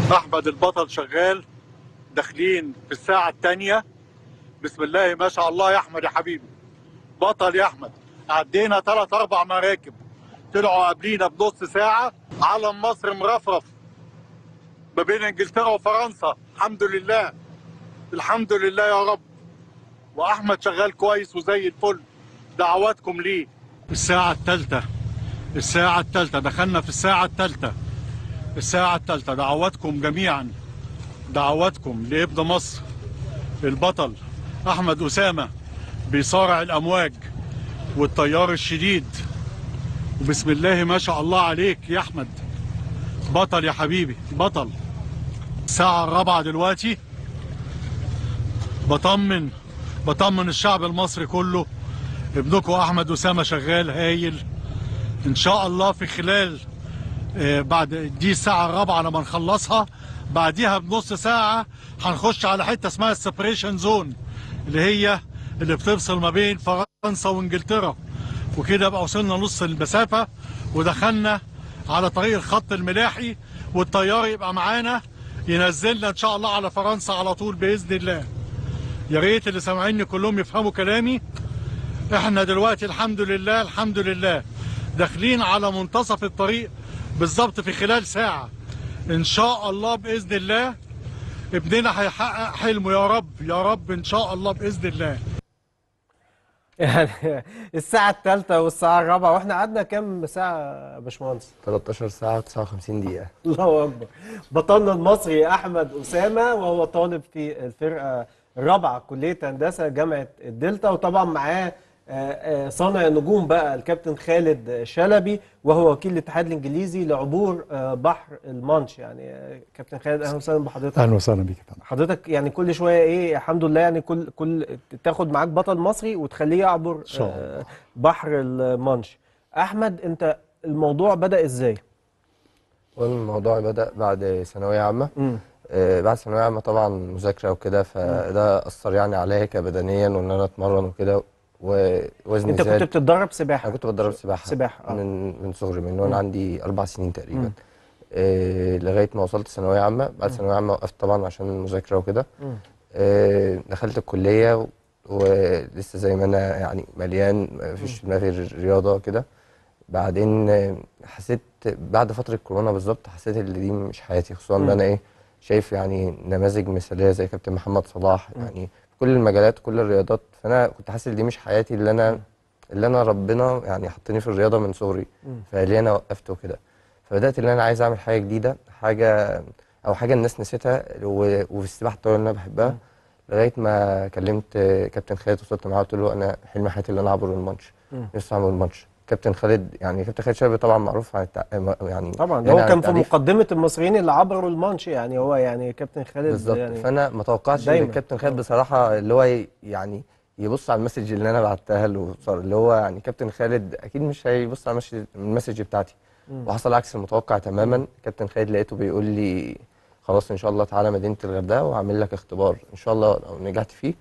احمد البطل شغال داخلين في الساعه الثانيه بسم الله ما شاء الله يا احمد يا حبيبي بطل يا احمد عدينا ثلاث اربع مراكب طلعوا قبلينا بنص ساعه علم مصر مرفرف ما بين انجلترا وفرنسا الحمد لله الحمد لله يا رب واحمد شغال كويس وزي الفل دعواتكم ليه الساعه الثالثه الساعه الثالثه دخلنا في الساعه الثالثه الساعه الثالثه دعواتكم جميعا دعواتكم لابن مصر البطل احمد اسامه بيصارع الامواج والتيار الشديد وبسم الله ما شاء الله عليك يا احمد بطل يا حبيبي بطل الساعه الرابعه دلوقتي بطمن بطمن الشعب المصري كله ابنكم احمد اسامه شغال هايل ان شاء الله في خلال آه، بعد دي الساعه الرابعه لما نخلصها بعديها بنص ساعه هنخش على حته اسمها السبريشن زون اللي هي اللي بتفصل ما بين فرنسا وانجلترا وكده بقى وصلنا نص المسافه ودخلنا على طريق الخط الملاحي والطيار يبقى معانا ينزلنا ان شاء الله على فرنسا على طول باذن الله يا ريت اللي سامعيني كلهم يفهموا كلامي احنا دلوقتي الحمد لله الحمد لله داخلين على منتصف الطريق بالظبط في خلال ساعة ان شاء الله باذن الله ابننا هيحقق حلمه يا رب يا رب ان شاء الله باذن الله يعني الساعة الثالثة والساعة الرابعة واحنا قعدنا كام ساعة يا باشمهندس؟ 13 ساعة و59 دقيقة الله أكبر بطلنا المصري أحمد أسامة وهو طالب في الفرقة الرابعة كلية هندسة جامعة الدلتا وطبعا معاه آه، آه، صانع النجوم بقى الكابتن خالد شلبي وهو وكيل الاتحاد الانجليزي لعبور آه، بحر المانش يعني آه، كابتن خالد اهلا وسهلا بحضرتك اهلا وسهلا بيك يا فندم حضرتك يعني كل شويه ايه الحمد لله يعني كل كل تاخد معاك بطل مصري وتخليه يعبر شاء آه، بحر المانش احمد انت الموضوع بدا ازاي والموضوع بدأ بعد ثانوية عامة امم آه، بعد ثانوية عامة طبعا مذاكرة وكده فده أثر يعني عليا كبدنيا وإن أنا أتمرن وكده ووزني انت كنت زاد بتتدرب سباحه أنا كنت بتدرب سباحة سباحه اه من من صغري من مم. وأنا عندي أربع سنين تقريبا مم. آه، لغاية ما وصلت ثانوية عامة بعد مم. ثانوية عامة وقفت طبعا عشان المذاكرة وكده مم. آه، دخلت الكلية و- ولسه زي ما أنا يعني مليان مفيش في دماغي غير الرياضة كده بعدين آه، حسيت بعد فترة كورونا بالظبط حسيت ان دي مش حياتي خصوصا ان مم. انا ايه شايف يعني نماذج مثالية زي كابتن محمد صلاح مم. يعني في كل المجالات كل الرياضات فانا كنت حاسس ان دي مش حياتي اللي انا مم. اللي انا ربنا يعني حطني في الرياضة من صغري مم. فليه انا وقفت وكده فبدأت ان انا عايز اعمل حاجة جديدة حاجة او حاجة الناس نسيتها و- وفي السباحة الطويلة اللي انا بحبها مم. لغاية ما كلمت آه، كابتن خالد وصلت معاه قلت له انا حلم حياتي اللي انا اعبر الماتش مم. نفسي اعمل الماتش كابتن خالد يعني كابتن خالد شلبي طبعا معروف عن التع... يعني طبعا ده يعني هو عن كان في التعريف. مقدمه المصريين اللي عبروا المانش يعني هو يعني كابتن خالد بالظبط يعني فانا ما توقعتش ان دايما. الكابتن خالد بصراحه اللي هو ي- يعني يبص على المسج اللي انا بعتها له صار- اللي هو يعني كابتن خالد اكيد مش هيبص على المسج المسج بتاعتي مم. وحصل عكس المتوقع تماما كابتن خالد لقيته بيقول لي خلاص ان شاء الله تعالى مدينه الغردقه وهعمل لك اختبار ان شاء الله لو نجحت فيه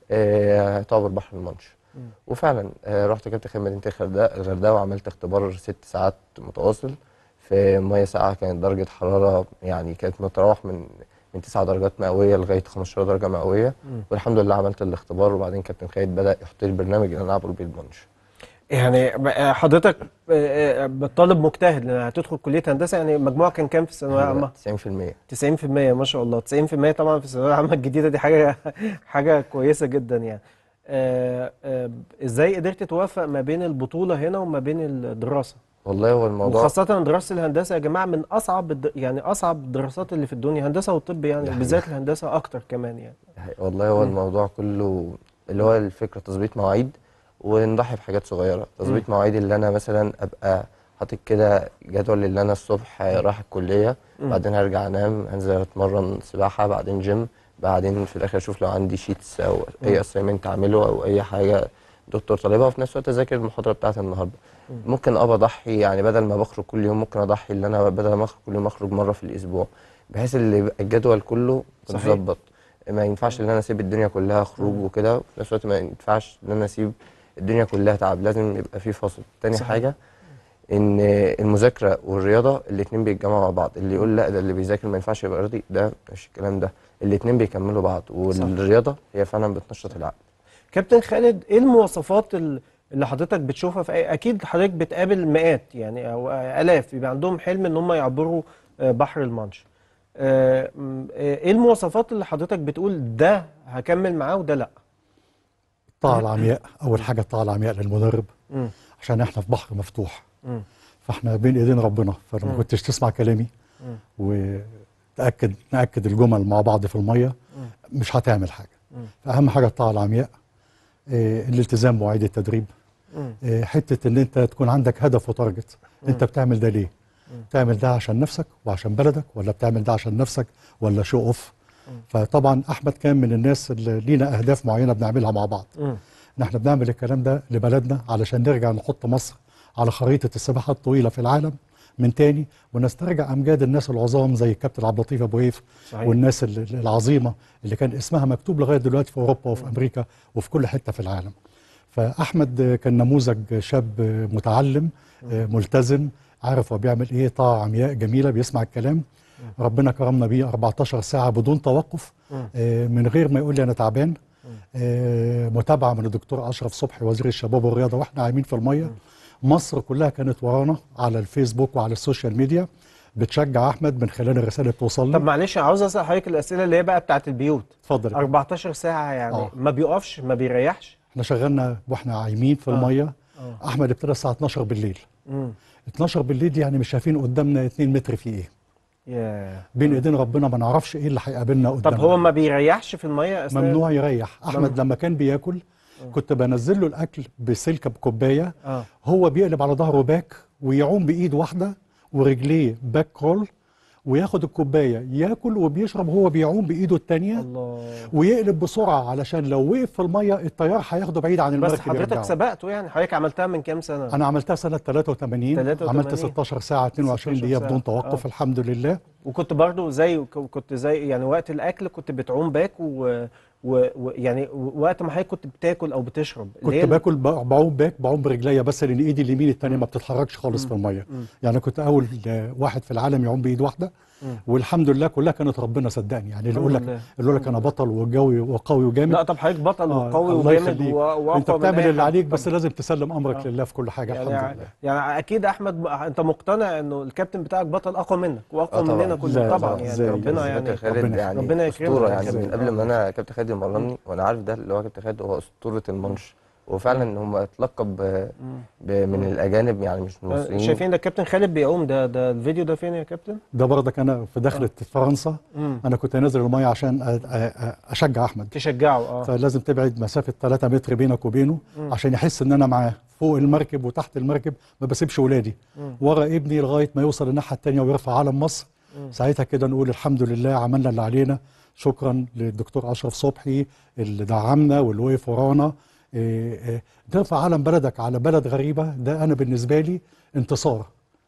آه، هتعبر بحر المانش مم. وفعلا آه، رحت كابتن خالد مدينه الغردقه الغردقه وعملت اختبار ست ساعات متواصل في ميه ساقعه كانت درجه حراره يعني كانت متراوح من من 9 درجات مئويه لغايه 15 درجه مئويه مم. والحمد لله عملت الاختبار وبعدين كابتن خالد بدا يحط لي البرنامج اللي انا اعبر بيه المانش يعني بقى حضرتك آه، آه، طالب مجتهد لان هتدخل كليه هندسه يعني مجموعك كان كام في الثانويه العامه 90% 90% ما شاء الله 90% طبعا في الثانويه العامه الجديده دي حاجه حاجه كويسه جدا يعني آه، آه، ازاي قدرت توفق ما بين البطوله هنا وما بين الدراسه والله هو الموضوع وخاصه دراسه الهندسه يا جماعه من اصعب الد... يعني اصعب الدراسات اللي في الدنيا هندسه والطب يعني ده بالذات الهندسه اكتر كمان يعني والله هو مم. الموضوع كله اللي هو الفكره تظبيط مواعيد ونضحي بحاجات صغيره تظبيط مواعيد اللي انا مثلا ابقى حاطط كده جدول اللي انا الصبح رايح الكليه مم. بعدين هرجع انام انزل اتمرن سباحه بعدين جيم بعدين في الاخر اشوف لو عندي شيتس او مم. اي اسايمنت اعمله او اي حاجه دكتور طالبها وفي نفس الوقت اذاكر المحاضره بتاعت النهارده مم. ممكن ابقى اضحي يعني بدل ما بخرج كل يوم ممكن اضحي اللي انا بدل ما اخرج كل يوم اخرج مره في الاسبوع بحيث اللي يبقى الجدول كله صحيح. متظبط ما ينفعش ان انا اسيب الدنيا كلها خروج مم. وكده وفي نفس الوقت ما ينفعش ان انا اسيب الدنيا كلها تعب لازم يبقى في فاصل تاني صحيح. حاجه ان المذاكره والرياضه الاتنين بيتجمعوا مع بعض اللي يقول لا ده اللي بيذاكر ما ينفعش يبقى رياضي ده مش الكلام ده الاتنين بيكملوا بعض والرياضه هي فعلا بتنشط العقل كابتن خالد ايه المواصفات ال- اللي حضرتك بتشوفها في أي- اكيد حضرتك بتقابل مئات يعني او الاف بيبقى عندهم حلم ان هم يعبروا آه، بحر المانش آه، م- آه، ايه المواصفات اللي حضرتك بتقول ده هكمل معاه وده لا الطاعة العمياء أول حاجة الطاعة العمياء للمدرب مم. عشان احنا في بحر مفتوح مم. فاحنا بين ايدين ربنا فلما مم. كنتش تسمع كلامي مم. وتأكد نأكد الجمل مع بعض في المية مش هتعمل حاجة مم. فأهم حاجة الطاعة العمياء آه، الالتزام بمواعيد التدريب مم. آه، حتة ان انت تكون عندك هدف وتارجت انت بتعمل ده ليه بتعمل ده عشان نفسك وعشان بلدك ولا بتعمل ده عشان نفسك ولا شو اوف فطبعا احمد كان من الناس اللي لينا اهداف معينه بنعملها مع بعض مم. ان احنا بنعمل الكلام ده لبلدنا علشان نرجع نحط مصر على خريطه السباحه الطويله في العالم من تاني ونسترجع امجاد الناس العظام زي الكابتن عبد اللطيف ابو هيف صحيح. والناس ال- ال- العظيمه اللي كان اسمها مكتوب لغايه دلوقتي في اوروبا وفي امريكا وفي كل حته في العالم. فاحمد كان نموذج شاب متعلم ملتزم عارف هو بيعمل ايه طاعه عمياء جميله بيسمع الكلام ربنا كرمنا بيه 14 ساعه بدون توقف آه، من غير ما يقول لي انا تعبان آه، متابعه من الدكتور اشرف صبحي وزير الشباب والرياضه واحنا عايمين في الميه مصر كلها كانت ورانا على الفيسبوك وعلى السوشيال ميديا بتشجع احمد من خلال الرسائل اللي بتوصل طب لي معلش عاوز اسال حضرتك الاسئله اللي هي بقى بتاعت البيوت اتفضل 14 ساعه يعني آه. ما بيقفش ما بيريحش احنا شغلنا واحنا عايمين في آه. الميه آه. احمد ابتدى الساعه 12 بالليل مم. 12 بالليل دي يعني مش شايفين قدامنا 2 متر في ايه ياه بين ايدين ربنا ما نعرفش ايه اللي هيقابلنا طب قدامنا هو ما بيريحش في الميه اثناء ممنوع يريح احمد ممنوع. لما كان بياكل كنت بنزل له الاكل بسلكه بكوبايه اه هو بيقلب على ظهره باك ويعوم بايد واحده ورجليه باك رول وياخد الكوبايه ياكل وبيشرب هو بيعوم بايده الثانيه الله ويقلب بسرعه علشان لو وقف في الميه التيار هياخده بعيد عن بس المركب حضرتك يرجعه. سبقته يعني حضرتك عملتها من كام سنه انا عملتها سنه 83 83. عملت 16 ساعه 22 16 دقيقه ساعة. بدون توقف آه. الحمد لله وكنت برضو زي كنت زي يعني وقت الاكل كنت بتعوم باك و و- ويعني وقت ما حضرتك كنت بتاكل او بتشرب اللي هي كنت باكل ب- بعوم باك بعوم برجليا بس لان ايدي اليمين الثانيه ما بتتحركش خالص في الميه يعني كنت اول آه، واحد في العالم يعوم بايد واحده والحمد لله كلها كانت ربنا صدقني يعني اللي يقول لك الحمد لله. اللي يقول لك انا بطل وجوي وقوي وجامد لا طب حضرتك بطل آه، وقوي الله وجامد يخليك. و- واقوى انت من بتعمل أي اللي حد. عليك طب بس لازم تسلم امرك آه. لله في كل حاجه الحمد يعني لله يعني اكيد احمد انت مقتنع انه الكابتن بتاعك بطل اقوى منك واقوى آه طبعاً. مننا لا، كلنا طبعا لا، يعني إزاي؟ ربنا إزاي؟ يعني كابتن خالد ربنا- يعني ربنا يكرمك اسطوره يا يعني كابتن. من قبل ما انا كابتن خالد يمرني وانا عارف ده اللي هو كابتن خالد هو اسطوره المنش وفعلا هم اتلقب ب- ب- من الاجانب يعني مش من المصريين شايفين ده الكابتن خالد بيعوم ده ده الفيديو ده فين يا كابتن؟ ده برضك انا في دخلة فرنسا مم. انا كنت نازل الميه عشان أ- أ- أ- اشجع احمد تشجعه اه فلازم تبعد مسافه 3 متر بينك وبينه عشان يحس ان انا معاه فوق المركب وتحت المركب ما بسيبش ولادي ورا ابني لغايه ما يوصل الناحيه الثانيه ويرفع علم مصر ساعتها كده نقول الحمد لله عملنا اللي علينا شكرا للدكتور اشرف صبحي اللي دعمنا واللي وقف ورانا إيه إيه ترفع علم بلدك على بلد غريبه ده انا بالنسبه لي انتصار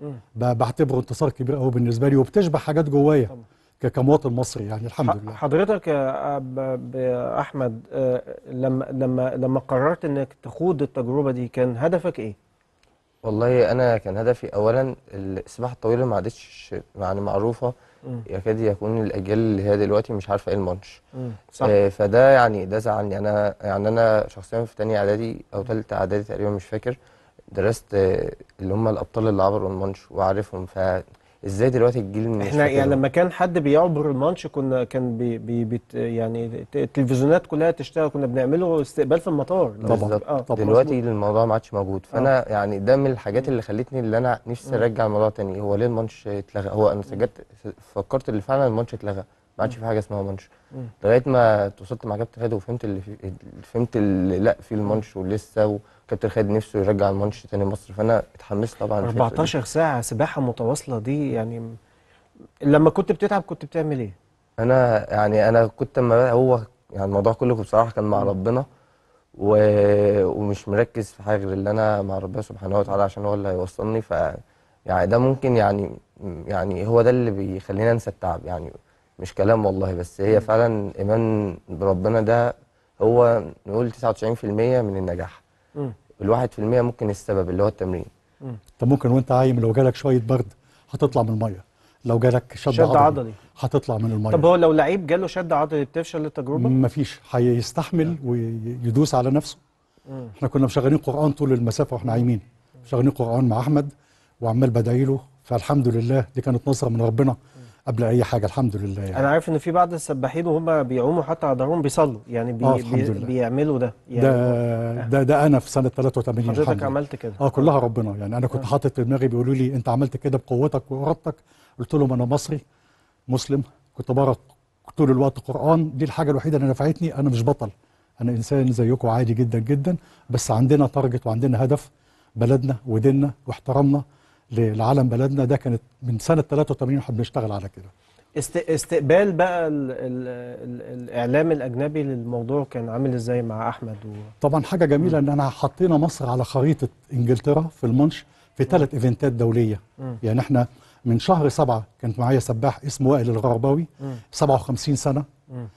ب- بعتبره انتصار كبير قوي بالنسبه لي وبتشبه حاجات جوايا ك- كمواطن مصري يعني الحمد لله حضرتك يا أب- ب- احمد آه، لما لما لما قررت انك تخوض التجربه دي كان هدفك ايه؟ والله انا كان هدفي اولا السباحه الطويله ما عادتش يعني معروفه يكاد يكون الاجيال اللي هي دلوقتي مش عارفه ايه المانش صح آه، فده يعني ده زعلني انا يعني انا شخصيا في تانية اعدادي او تالتة اعدادي تقريبا مش فاكر درست آه، اللي هم الابطال اللي عبروا المانش وعارفهم فازاي دلوقتي الجيل مش احنا يعني فاكرهم؟ لما كان حد بيعبر الماتش كنا كان بي بي بيت يعني الت- التلفزيونات كلها تشتغل كنا بنعمله استقبال في المطار طبعاً. بالظبط اه طبعاً. دلوقتي الموضوع ما عادش موجود فانا يعني ده من الحاجات اللي خلتني اللي انا نفسي ارجع الموضوع تاني هو ليه الماتش اتلغى هو انا سجلت فكرت اللي فعلا الماتش اتلغى ما عادش في حاجه اسمها ماتش لغايه ما اتواصلت مع كابتن خالد وفهمت اللي في فهمت اللي لا في الماتش ولسه وكابتن خالد نفسه يرجع الماتش تاني مصر فانا اتحمست طبعا الفكرة دي. 14 ساعه سباحه متواصله دي يعني م- لما كنت بتتعب كنت بتعمل ايه؟ انا يعني انا كنت اما هو يعني الموضوع كله بصراحه كان مع ربنا و... ومش مركز في حاجه غير اللي انا مع ربنا سبحانه وتعالى عشان هو اللي هيوصلني ف يعني ده ممكن يعني يعني هو ده اللي بيخلينا انسى التعب يعني مش كلام والله بس هي فعلا ايمان بربنا ده هو نقول 99% من النجاح مم. الواحد في المية ممكن السبب اللي هو التمرين انت ممكن وانت عايم لو جالك شويه برد هتطلع من الميه لو جالك شد, شد عضلي, عضلي. هتطلع من الميه طب هو لو لعيب جاله شد عضلي بتفشل التجربه؟ مفيش هيستحمل ويدوس على نفسه احنا كنا مشغلين قران طول المسافه واحنا عايمين مشغلين قران مع احمد وعمال بدعي له فالحمد لله دي كانت نصره من ربنا قبل اي حاجه الحمد لله يعني. انا عارف ان في بعض السباحين وهم بيعوموا حتى على ظهرهم بيصلوا يعني بي آه، بي الحمد لله. بيعملوا ده يعني ده ده ده انا في سنه 83 الحمد حضرتك لله. عملت كده اه كلها ربنا يعني انا كنت حاطط في دماغي بيقولوا لي انت عملت كده بقوتك وارادتك قلت لهم انا مصري مسلم كنت بقرا طول الوقت قران دي الحاجه الوحيده اللي نفعتني انا مش بطل انا انسان زيكم عادي جدا جدا بس عندنا تارجت وعندنا هدف بلدنا وديننا واحترامنا ل- لعالم بلدنا ده كانت من سنه 83 احنا بنشتغل على كده است... استقبال بقى ال... ال... ال... الاعلام الاجنبي للموضوع كان عامل ازاي مع احمد و... طبعا حاجه جميله ان انا حطينا مصر على خريطه انجلترا في المانش في ثلاث ايفنتات دوليه يعني احنا من شهر سبعة كانت معايا سباح اسمه وائل الغرباوي 57 سنه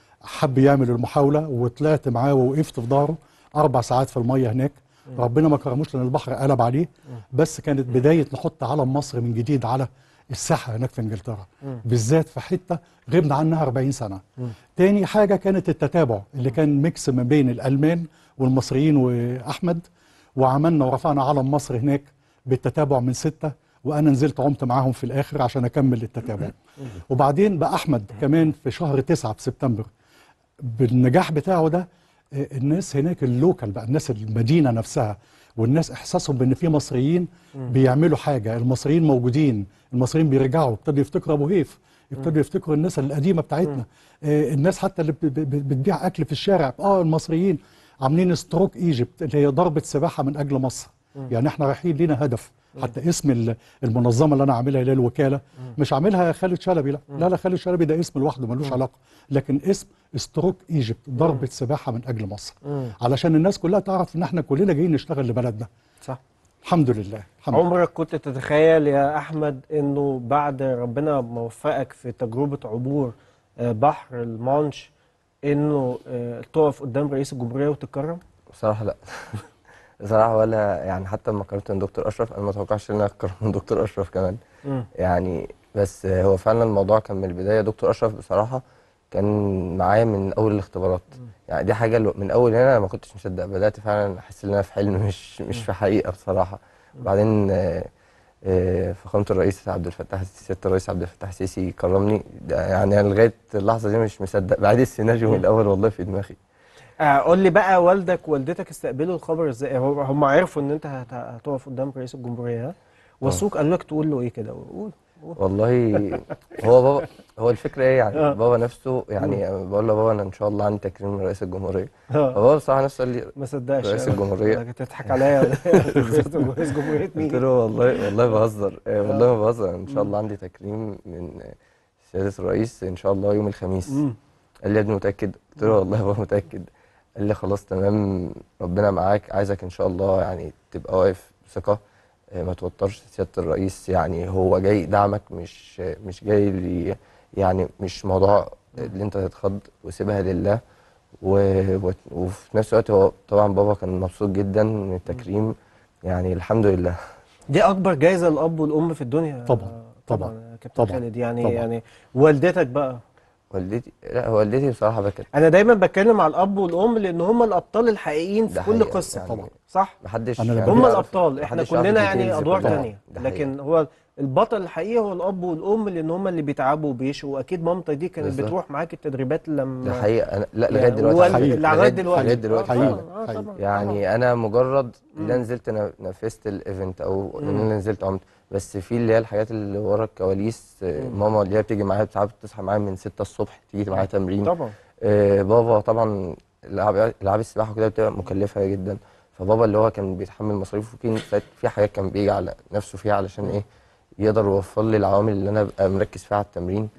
حب يعمل المحاوله وطلعت معاه ووقفت في ظهره اربع ساعات في الميه هناك ربنا ما كرموش لان البحر قلب عليه بس كانت بدايه نحط علم مصر من جديد على الساحه هناك في انجلترا بالذات في حته غبنا عنها 40 سنه تاني حاجه كانت التتابع اللي كان ميكس ما بين الالمان والمصريين واحمد وعملنا ورفعنا علم مصر هناك بالتتابع من ستة وانا نزلت عمت معاهم في الاخر عشان اكمل التتابع وبعدين بقى احمد كمان في شهر تسعة في سبتمبر بالنجاح بتاعه ده آه، الناس هناك اللوكال بقى الناس المدينه نفسها والناس احساسهم بان في مصريين بيعملوا حاجه المصريين موجودين المصريين بيرجعوا ابتدوا يفتكروا ابو هيف ابتدوا يفتكروا الناس القديمه بتاعتنا آه، الناس حتى اللي ب- ب- ب- بتبيع اكل في الشارع اه المصريين عاملين ستروك ايجيبت اللي هي ضربه سباحه من اجل مصر يعني احنا رايحين لينا هدف حتى اسم ال- المنظمه اللي انا عاملها اللي هي الوكاله مش عاملها خالد شلبي لا لا لا خالد شلبي ده اسم لوحده ملوش علاقه لكن اسم ستروك ايجيبت ضربه سباحه من اجل مصر علشان الناس كلها تعرف ان احنا كلنا جايين نشتغل لبلدنا صح الحمد لله الحمد لله عمرك كنت تتخيل يا احمد انه بعد ربنا موفقك في تجربه عبور آه، بحر المانش انه آه، تقف قدام رئيس الجمهوريه وتتكرم بصراحة لا بصراحة ولا يعني حتى لما قارنت من دكتور أشرف أنا ما توقعش إن أنا أقارن من دكتور أشرف كمان مم. يعني بس هو فعلا الموضوع كان من البداية دكتور أشرف بصراحة كان معايا من أول الاختبارات يعني دي حاجة اللي من أول هنا أنا ما كنتش مصدق بدأت فعلا أحس إن أنا في حلم مش مش في حقيقة بصراحة وبعدين آه، آه، فخامة الرئيس عبد الفتاح السيسي سيادة الرئيس عبد الفتاح السيسي كرمني ده يعني أنا لغاية اللحظة دي مش مصدق بعد السيناريو من الأول والله في دماغي آه، قول لي بقى والدك والدتك استقبلوا الخبر ازاي هو- هم عرفوا ان انت هت- هتقف قدام رئيس الجمهوريه ها وصوك قالوا لك تقول له ايه كده قول قول. والله هو بابا هو الفكره ايه يعني آه. بابا نفسه يعني بقول له بابا انا ان شاء الله عندي تكريم من رئيس الجمهوريه آه. فبابا بصراحه نفسه قال لي ما صدقش رئيس أنا. الجمهورية. أنا تضحك عليا ولا إيه؟ رئيس جمهوريه قلت مين له والله والله بهزر آه، والله ما بهزر ان شاء الله عندي تكريم من سياده الرئيس ان شاء الله يوم الخميس مم. قال لي يا ابني متاكد قلت له والله بابا متاكد قال لي خلاص تمام ربنا معاك عايزك ان شاء الله يعني تبقى واقف بثقه آه، ما توترش سياده الرئيس يعني هو جاي يدعمك مش مش جاي لي يعني مش موضوع اللي انت تتخض وسيبها لله و... و... وفي نفس الوقت هو طبعا بابا كان مبسوط جدا من التكريم يعني الحمد لله دي اكبر جايزه للاب والام في الدنيا طبعاً، طبعا طبعاً، يا كابتن طبعاً، خالد يعني طبعاً. يعني والدتك بقى والدتي لا والدتي بصراحه بكت انا دايما بتكلم على الاب والام لان هم الابطال الحقيقيين في ده كل حقيقة، قصه يعني طبعا صح محدش أنا لما يعني هم يعرف- الابطال احنا محدش يعرف كلنا يعني الديتيلز ادوار كلها. تانية ده حقيقة. لكن هو البطل الحقيقي هو الاب والام لان هم اللي بيتعبوا وبيشوا واكيد مامتك دي كانت بالظبط. بتروح معاك التدريبات لما ده حقيقه أنا لا يعني لغايه دلوقتي وال- حقيقي. لغايه دلوقتي لغايه دلوقتي آه، حقيقي. طبعاً، آه، حقيقي. طبعاً، يعني انا مجرد اللي أنا نزلت انا نفذت الايفنت او ان انا نزلت عمت بس في اللي هي الحاجات اللي ورا الكواليس آه، ماما اللي هي بتيجي معايا ساعات بتصحى معايا من 6 الصبح تيجي معايا تمرين طبعا آه، بابا طبعا العاب العاب السباحه وكده بتبقى مكلفه جدا فبابا اللي هو كان بيتحمل مصاريف وفي ساعات- في حاجات كان بيجي على نفسه فيها علشان ايه يقدر يوفر لي العوامل اللي انا ابقى مركز فيها على التمرين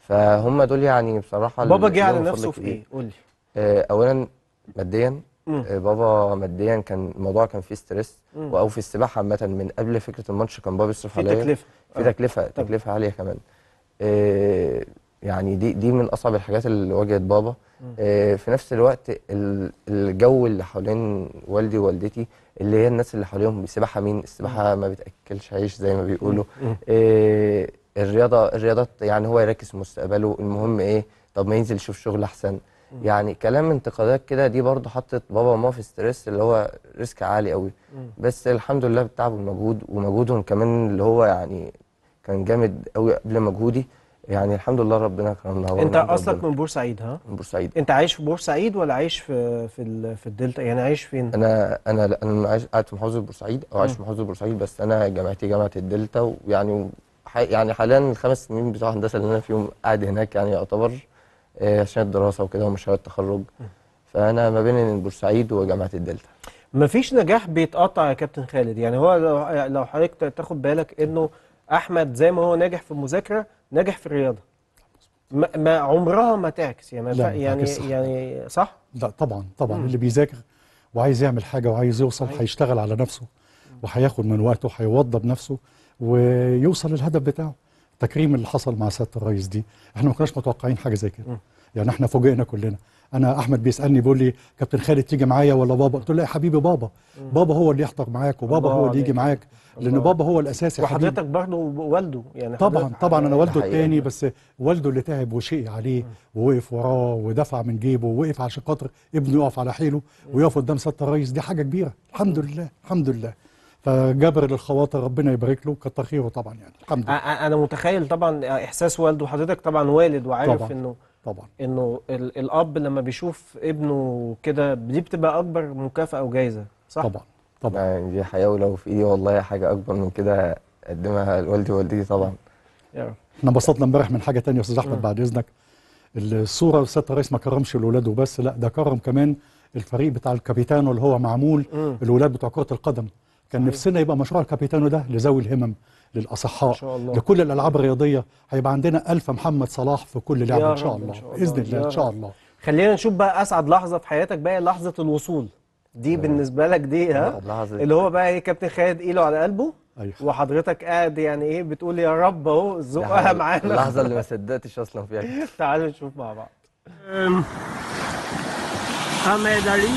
فهم دول يعني بصراحه بابا اللي جه على لهم فضل نفسه في كبير. ايه قول لي آه، اولا ماديا مم. آه، بابا ماديا كان الموضوع كان فيه ستريس مم. او في السباحه عامه من قبل فكره الماتش كان بابا بيصرف في عليا تكلفه في آه. تكلفه طبعا. تكلفه عاليه كمان آه، يعني دي دي من اصعب الحاجات اللي واجهت بابا آه، في نفس الوقت ال- الجو اللي حوالين والدي ووالدتي اللي هي الناس اللي حواليهم السباحه مين السباحه ما بتاكلش عيش زي ما بيقولوا آه، الرياضه الرياضات يعني هو يركز في مستقبله المهم ايه طب ما ينزل يشوف شغل احسن يعني كلام انتقادات كده دي برضو حطت بابا وماما في ستريس اللي هو ريسك عالي قوي بس الحمد لله بالتعب والمجهود ومجهودهم كمان اللي هو يعني كان جامد قوي قبل مجهودي يعني الحمد لله ربنا كرمنا هو انت ونعم اصلك ربنا. من بورسعيد ها من بورسعيد انت عايش في بورسعيد ولا عايش في في ال- في الدلتا يعني عايش فين انا انا لا انا عايش قاعد في محافظه بورسعيد او عايش في محافظه بورسعيد بس انا جامعتي جامعه الدلتا ويعني ح- يعني حاليا الخمس سنين بتوع هندسه اللي انا فيهم قاعد هناك يعني يعتبر آه، عشان الدراسه وكده ومشاريع التخرج فانا ما بين بورسعيد وجامعه الدلتا مفيش نجاح بيتقطع يا كابتن خالد يعني هو لو لو حضرتك تا- تاخد بالك انه احمد زي ما هو ناجح في المذاكره ناجح في الرياضه ما, ما عمرها ما تعكس يعني ما لا، فا- ما يعني تعكسش. يعني صح لا طبعا طبعا اللي بيذاكر وعايز يعمل حاجه وعايز يوصل هيشتغل على نفسه وهياخد من وقته هيوضب نفسه ويوصل للهدف بتاعه التكريم اللي حصل مع سياده الرئيس دي احنا ما كناش متوقعين حاجه زي كده يعني احنا فوجئنا كلنا انا احمد بيسالني بيقول لي كابتن خالد تيجي معايا ولا بابا قلت له لا يا حبيبي بابا بابا هو اللي يحضر معاك وبابا الله هو اللي يجي عليك. معاك لان الله. بابا هو الاساس يا حبيبي وحضرتك برضه والده يعني طبعا حضرتك- طبعا انا والده حقيقة. التاني بس والده اللي تعب وشقي عليه ووقف وراه ودفع من جيبه ووقف عشان خاطر ابنه يقف على حيله ويقف قدام سياده الرئيس دي حاجه كبيره الحمد لله الحمد لله فجبر للخواطر ربنا يبارك له كتر خيره طبعا يعني الحمد أ- لله أ- انا متخيل طبعا احساس والده حضرتك طبعا والد وعارف طبعاً. انه طبعا انه ال- الاب لما بيشوف ابنه كده دي بتبقى اكبر مكافاه وجايزه صح طبعا طبعا يعني دي حياه ولو في ايدي والله حاجه اكبر من كده اقدمها لوالدي ووالدتي طبعا يا رب. احنا انبسطنا امبارح من حاجه تانية يا استاذ احمد بعد اذنك الصوره سياده الرئيس ما كرمش الولاد وبس لا ده كرم كمان الفريق بتاع الكابيتانو اللي هو معمول مم. الولاد بتوع كره القدم كان صحيح. نفسنا يبقى مشروع الكابيتانو ده لذوي الهمم للاصحاء إن شاء الله. لكل الالعاب الرياضيه هيبقى عندنا ألف محمد صلاح في كل لعبه يا ان شاء رب إن الله شاء باذن الله. الله يا ان شاء رب. الله خلينا نشوف بقى اسعد لحظه في حياتك بقى لحظه الوصول دي بالنسبه لك دي ها أسعد لحظة. اللي هو بقى ايه كابتن خالد ايده على قلبه ايوه وحضرتك قاعد يعني ايه بتقول يا رب اهو دي زقها حاجة- معانا اللحظه اللي ما صدقتش اصلا فيها تعالوا نشوف مع بعض Um, Ahmed Ali.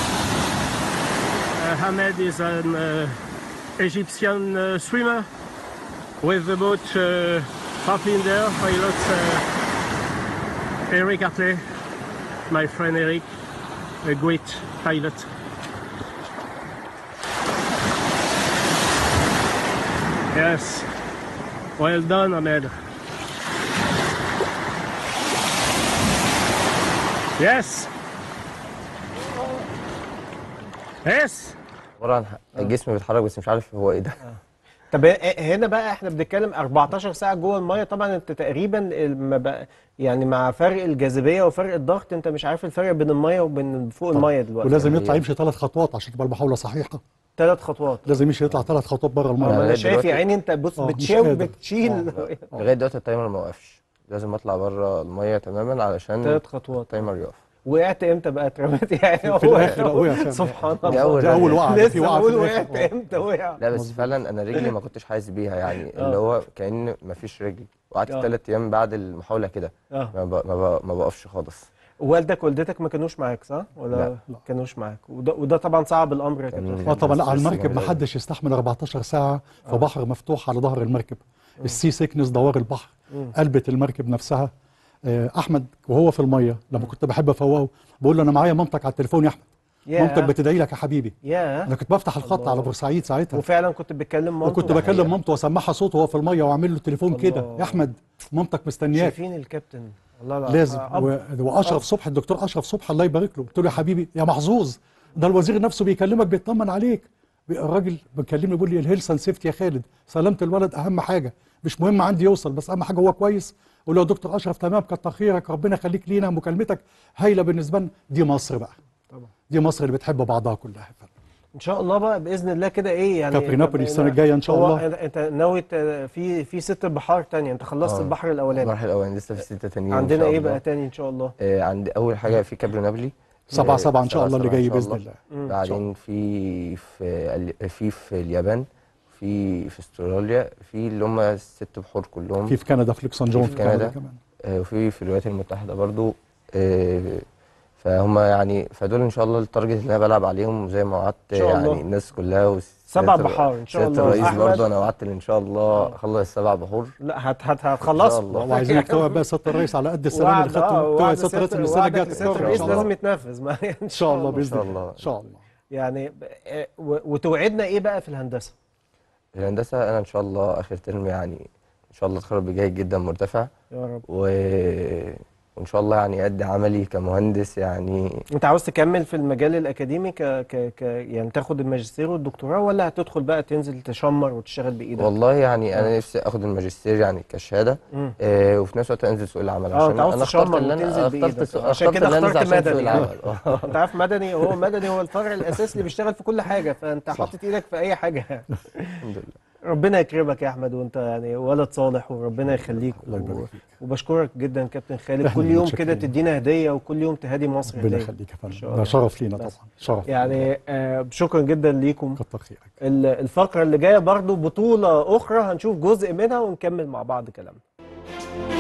Uh, Ahmed is an uh, Egyptian uh, swimmer with the boat uh, Pathfinder pilot uh, Eric Hartley, my friend Eric, a great pilot. Yes, well done, Ahmed. Yes. Yes. طبعا الجسم بيتحرك بس مش عارف هو ايه ده طب ه- هنا بقى احنا بنتكلم 14 ساعه جوه الميه طبعا انت تقريبا الم- بقى- يعني مع فرق الجاذبيه وفرق الضغط انت مش عارف الفرق بين الميه وبين فوق الميه دلوقتي ولازم يعني يطلع هي- يمشي ثلاث خطوات عشان تبقى المحاوله صحيحه ثلاث خطوات لازم يمشي يطلع ثلاث خطوات بره ما الميه انا لغاية شايف يا دلوقتي- عيني انت بص آه، مش بتشاو قادر. بتشيل لغايه دلوقتي التايمر ما وقفش لازم اطلع بره الميه تماما علشان ثلاث خطوات التايمر يقف وقعت امتى بقى اترميت يعني في الآخر وقع فعلا. سبحان دي الله اول دي اول رمية. وقعه في لسه وقعه في بقول الآخر. وقعت آه. امتى وقع لا بس فعلا انا رجلي ما كنتش حاسس بيها يعني اللي هو كأن ما فيش رجل وقعدت آه. ثلاث ايام بعد المحاوله كده اه ما, ب... ما, ب... ما بقفش خالص والدك والدتك ما كانوش معاك صح ولا لا. ما كانوش معاك وده, وده طبعا صعب الامر يا كان- كابتن اه خالد. طبعا لا على بس المركب جميل ما أوي. حدش يستحمل 14 ساعه في بحر مفتوح على ظهر المركب السي سيكنس دوار البحر قلبة المركب نفسها آه، احمد وهو في الميه لما كنت بحب افوقه بقول له انا معايا مامتك على التليفون يا احمد ياه. مامتك بتدعي لك يا حبيبي ياه انا كنت بفتح الخط الله. على بورسعيد ساعتها وفعلا كنت بتكلم مامته وكنت بكلم مامته واسمعها صوته وهو في الميه واعمل له التليفون كده الله. يا احمد مامتك مستنياك شايفين الكابتن الله لا لازم أب. و... واشرف صبحي الدكتور اشرف صبحي الله يبارك له قلت له يا حبيبي يا محظوظ ده الوزير نفسه بيكلمك بيطمن عليك بي- الراجل بيكلمني بيقول لي الهيلث اند سيفتي يا خالد سلامه الولد اهم حاجه مش مهم عندي يوصل بس اهم حاجه هو كويس قول له يا دكتور اشرف تمام كتر خيرك ربنا يخليك لينا مكالمتك هايله بالنسبه لنا دي مصر بقى طبعا دي مصر اللي بتحب بعضها كلها ان شاء الله بقى باذن الله كده ايه يعني كابري نابولي طب- السنة الجاية إن شاء هو الله. انت انت ناوي ت- في في ست بحار تانية انت خلصت آه. البحر الاولاني المرحله الاولانيه لسه في سته تانيين إن عندنا شاء ايه الله. بقى تاني ان شاء الله آه عندي اول حاجه في كابري نابلي سبعة آه، سبعة إن شاء الله اللي سبعة جاي إن شاء بإذن الله. الله بعدين في في ال- في في اليابان في في استراليا في اللي هم الست بحور كلهم في في كندا في لوكسنجون في في كندا كندا. كمان آه، وفي في الولايات المتحده برضو آه، فهم يعني فدول ان شاء الله التارجت اللي انا بلعب عليهم زي ما وعدت إن شاء الله. يعني الناس كلها وسيادة سبع الر- بحار إن شاء سيادة الله. الرئيس أحمد. برضو انا وعدت ان شاء الله اخلص السبع بحور لا هت هت إن هتخلصوا شاء الله. وعايزينك توعد بقى سياده الرئيس على قد السلام اللي وعد- آه، خدته توعد وعد سياده الرئيس سيادة- من السنه وعدك الجايه لسيادة إن الرئيس شاء الله. لازم يتنفذ ما ان شاء الله ان باذن شاء الله الله ان شاء الله يعني آه، و- وتوعدنا ايه بقى في الهندسه؟ الهندسه انا ان شاء الله اخر ترم يعني ان شاء الله اتخرج بجيد جدا مرتفع يا رب و... وان شاء الله يعني ادي عملي كمهندس يعني انت عاوز تكمل في المجال الاكاديمي ك... ك... ك... يعني تاخد الماجستير والدكتوراه ولا هتدخل بقى تنزل تشمر وتشتغل بايدك؟ والله يعني انا نفسي اخد الماجستير يعني كشهاده مم. آه وفي نفس الوقت انزل سوق العمل اه، عشان انت عاوز انا اخترت تشمر ان وتنزل انا بإيدك. اخترت سوق- عشان اخترت كده ان أنا اخترت انزل عشان سوق مدني. العمل آه. انت عارف مدني هو مدني هو الفرع الاساسي اللي بيشتغل في كل حاجه فانت حاطط ايدك في اي حاجه الحمد لله ربنا يكرمك يا احمد وانت يعني ولد صالح وربنا يخليك الله يبارك و... فيك. وبشكرك جدا كابتن خالد احنا كل يوم متشكرين. كده تدينا هديه وكل يوم تهدي مصر ربنا هديه يخليك يا إن شاء فندم الله. ده شرف لينا بس. طبعا شرف يعني آه شكرا جدا ليكم كتر خيرك ال- الفقره اللي جايه برضو بطوله اخرى هنشوف جزء منها ونكمل مع بعض كلامنا